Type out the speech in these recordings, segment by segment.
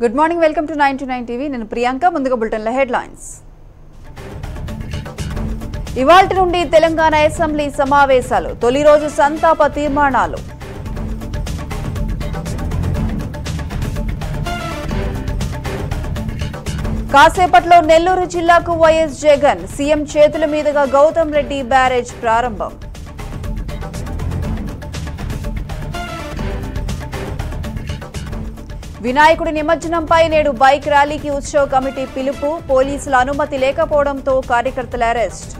good morning welcome to nine to nine TV నేను ప్రియాంక ముందుగా బులెటిన్ల headlines ఇవాల్టి నుండి తెలంగాణ అసెంబ్లీ సమావేశాలు తొలి రోజు సంతాప తీర్మానాలు కాసేపట్లో నెల్లూరు జిల్లాకు వైఎస్ జగన్ సీఎం చేతుల మీదుగా గౌతమ్ రెడ్డి బ్యారేజ్ ప్రారంభం వినాయకుడి నిమజ్జనంపై నేడు బైక్ ర్యాలీకి ఉత్సవ కమిటీ పిలుపు పోలీసుల అనుమతి లేకపోవడంతో కార్యకర్తల అరెస్ట్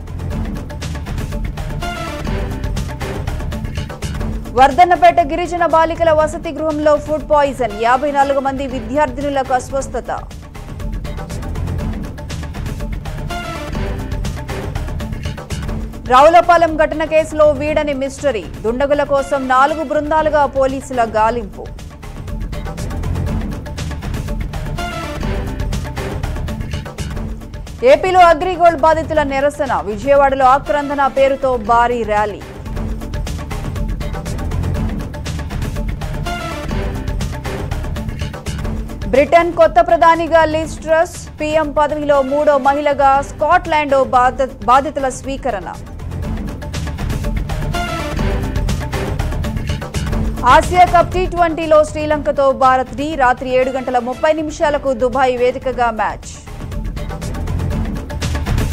వర్ధన్నపేట గిరిజన బాలికల వసతి గృహంలో ఫుడ్ పాయిజన్ యాభై నాలుగు మంది విద్యార్థినులకు అస్వస్థత రావులపాలెం ఘటన కేసులో వీడని మిస్టరీ దుండగుల కోసం నాలుగు బృందాలుగా పోలీసుల గాలింపు ఏపీలో అగ్రిగోల్డ్ బాధితుల నిరసన విజయవాడలో ఆక్రందన పేరుతో భారీ ర్యాలీ బ్రిటన్ కొత్త ప్రధానిగా లిజ్ ట్రస్ పీఎం పదవిలో మూడో మహిళగా స్కాట్లాండ్ బాధ బాధితుల స్వీకరణ ఆసియా కప్ టీ ట్వంటీలో శ్రీలంకతో భారత్ డి రాత్రి ఏడు గంటల ముప్పై నిమిషాలకు దుబాయ్ వేదికగా మ్యాచ్